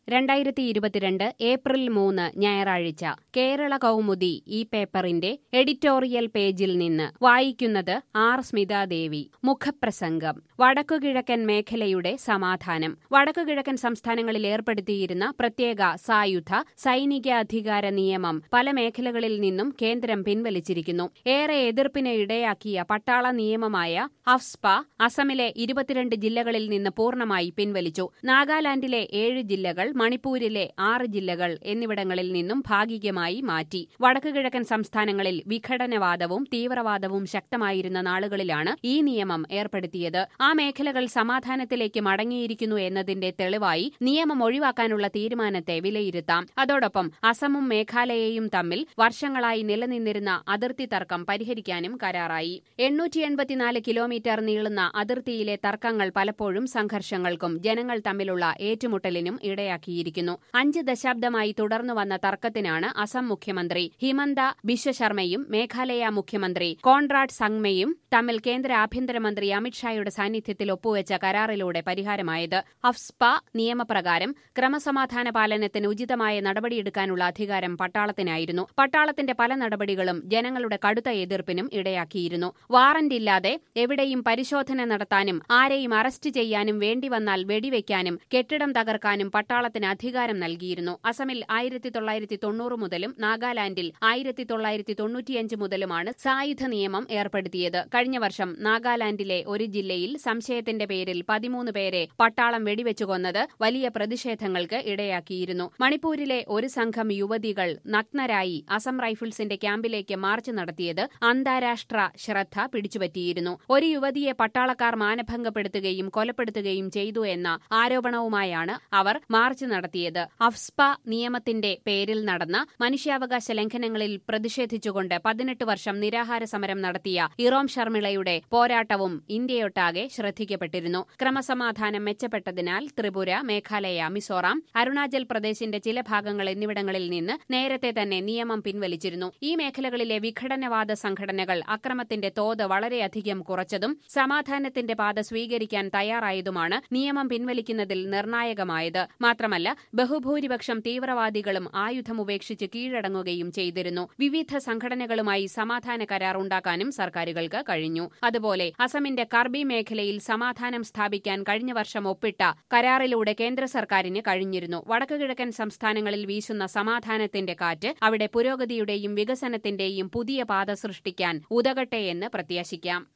രണ്ടായിരത്തി ഇരുപത്തിരണ്ട് ഏപ്രിൽ മൂന്ന് ഞായറാഴ്ച കേരള കൗമുദി ഈ പേപ്പറിന്റെ എഡിറ്റോറിയൽ പേജിൽ നിന്ന് വായിക്കുന്നത് ആർ സ്മിതാദേവി മുഖപ്രസംഗം വടക്കുകിഴക്കൻ മേഖലയുടെ സമാധാനം വടക്കുകിഴക്കൻ സംസ്ഥാനങ്ങളിൽ ഏർപ്പെടുത്തിയിരുന്ന പ്രത്യേക സായുധ സൈനിക അധികാര നിയമം പല മേഖലകളിൽ നിന്നും കേന്ദ്രം പിൻവലിച്ചിരിക്കുന്നു ഏറെ എതിർപ്പിന് ഇടയാക്കിയ പട്ടാള നിയമമായ അഫ്സ്പ അസമിലെ ഇരുപത്തിരണ്ട് ജില്ലകളിൽ നിന്ന് പൂർണ്ണമായി പിൻവലിച്ചു നാഗാലാൻഡിലെ ഏഴ് ജില്ലകൾ മണിപ്പൂരിലെ ആറ് ജില്ലകൾ എന്നിവിടങ്ങളിൽ നിന്നും ഭാഗികമായി മാറ്റി വടക്കുകിഴക്കൻ സംസ്ഥാനങ്ങളിൽ വിഘടനവാദവും തീവ്രവാദവും ശക്തമായിരുന്ന നാളുകളിലാണ് ഈ നിയമം ഏർപ്പെടുത്തിയത് ആ മേഖലകൾ സമാധാനത്തിലേക്ക് മടങ്ങിയിരിക്കുന്നു എന്നതിന്റെ തെളിവായി നിയമം ഒഴിവാക്കാനുള്ള തീരുമാനത്തെ വിലയിരുത്താം അതോടൊപ്പം അസമും മേഘാലയയും തമ്മിൽ വർഷങ്ങളായി നിലനിന്നിരുന്ന അതിർത്തി തർക്കം പരിഹരിക്കാനും കരാറായി എണ്ണൂറ്റി എൺപത്തിനാല് കിലോമീറ്റർ നീളുന്ന അതിർത്തിയിലെ തർക്കങ്ങൾ പലപ്പോഴും സംഘർഷങ്ങൾക്കും ജനങ്ങൾ തമ്മിലുള്ള ഏറ്റുമുട്ടലിനും ഇടയാക്കിയിരിക്കുന്നു അഞ്ച് ദശാബ്ദമായി തുടർന്നു വന്ന തർക്കത്തിനാണ് അസം മുഖ്യമന്ത്രി ഹിമന്ത ബിശ്വ ശർമ്മയും മേഘാലയ മുഖ്യമന്ത്രി കോൺറാഡ് സംഗ്മയും തമ്മിൽ കേന്ദ്ര ആഭ്യന്തരമന്ത്രി അമിത്ഷായുടെ സാന്നിധ്യത്തിൽ ഒപ്പുവെച്ച കരാറിലൂടെ പരിഹാരമായത് അഫ്സ്പ നിയമപ്രകാരം ക്രമസമാധാന പാലനത്തിന് ഉചിതമായ നടപടിയെടുക്കാനുള്ള അധികാരം പട്ടാളത്തിനായിരുന്നു പട്ടാളത്തിന്റെ പല നടപടികളും ജനങ്ങളുടെ കടുത്ത എതിർപ്പിനും ഇടയാക്കിയിരുന്നു വാറന്റില്ലാതെ എവിടെയും പരിശോധന നടത്താനും ആരെയും അറസ്റ്റ് ചെയ്യാനും വേണ്ടിവന്നാൽ വെടിവെക്കാനും കെട്ടിടം തകർക്കാനും പട്ടാളത്തിന് അധികാരം നൽകിയിരുന്നു അസമിൽ ആയിരത്തി തൊള്ളായിരത്തി തൊണ്ണൂറ് മുതലും നാഗാലാൻഡിൽ ആയിരത്തി തൊള്ളായിരത്തി തൊണ്ണൂറ്റിയഞ്ച് മുതലുമാണ് സായുധ നിയമം ഏർപ്പെടുത്തിയത് കഴിഞ്ഞ വർഷം നാഗാലാൻഡിലെ ഒരു ജില്ലയിൽ സംശയത്തിന്റെ പേരിൽ പതിമൂന്ന് പേരെ പട്ടാളം വെടിവെച്ചു കൊന്നത് വലിയ പ്രതിഷേധങ്ങൾക്ക് ഇടയാക്കിയിരുന്നു മണിപ്പൂരിലെ ഒരു സംഘം യുവതികൾ നഗ്നരായി അസം റൈഫിൾസിന്റെ ക്യാമ്പിലേക്ക് മാർച്ച് നടത്തിയത് അന്താരാഷ്ട്ര ശ്രദ്ധ പിടിച്ചുപറ്റിയിരുന്നു ഒരു യുവതിയെ പട്ടാളക്കാർ മാനഭംഗപ്പെടുത്തുകയും കൊലപ്പെടുത്തുകയും ചെയ്തു എന്ന ആരോപണവുമായാണ് അവർ മാർച്ച് നടത്തിയത് അഫ്സ്പ നിയമത്തിന്റെ പേരിൽ നടന്ന മനുഷ്യാവകാശ ലംഘനങ്ങളിൽ പ്രതിഷേധിച്ചുകൊണ്ട് പതിനെട്ട് വർഷം നിരാഹാര സമരം നടത്തിയ ഇറോം ശർമിളയുടെ പോരാട്ടവും ഇന്ത്യയൊട്ടാകെ ശ്രദ്ധിക്കപ്പെട്ടിരുന്നു ക്രമസമാധാനം മെച്ചപ്പെട്ടതിനാൽ ത്രിപുര മേഘാലയ മിസോറാം അരുണാചൽ പ്രദേശിന്റെ ചില ഭാഗങ്ങൾ എന്നിവിടങ്ങളിൽ നിന്ന് നേരത്തെ തന്നെ നിയമം പിൻവലിച്ചിരുന്നു ഈ മേഖലകളിലെ വിഘടനവാദ സംഘടനകൾ അക്രമത്തിന്റെ തോത് വളരെയധികം കുറച്ചതും സമാധാനത്തിന്റെ പാത സ്വീകരിക്കാൻ തയ്യാറായതുമാണ് നിയമം പിൻവലിക്കുന്നതിൽ നിർണായകമായത് മാത്രമല്ല ബഹുഭൂരിപക്ഷം തീവ്രവാദികളും ആയുധമുപേക്ഷിച്ച് കീഴടങ്ങുകയും ചെയ്തിരുന്നു വിവിധ സംഘടനകളുമായി സമാധാന കരാർ ഉണ്ടാക്കാനും സർക്കാരുകൾക്ക് കഴിഞ്ഞു അതുപോലെ അസമിന്റെ കർബി മേഖലയിൽ സമാധാനം സ്ഥാപിക്കാൻ കഴിഞ്ഞ വർഷം ഒപ്പിട്ട കരാറിലൂടെ കേന്ദ്ര സർക്കാരിന് കഴിഞ്ഞിരുന്നു വടക്കുകിഴക്കൻ സംസ്ഥാനങ്ങളിൽ വീശുന്ന സമാധാനത്തിന്റെ കാറ്റ് അവിടെ പുരോഗതിയുടെയും വികസനത്തിന്റെയും പുതിയ പാത സൃഷ്ടിക്കാൻ ഉതകട്ടെ എന്ന് പ്രത്യാശിക്കാം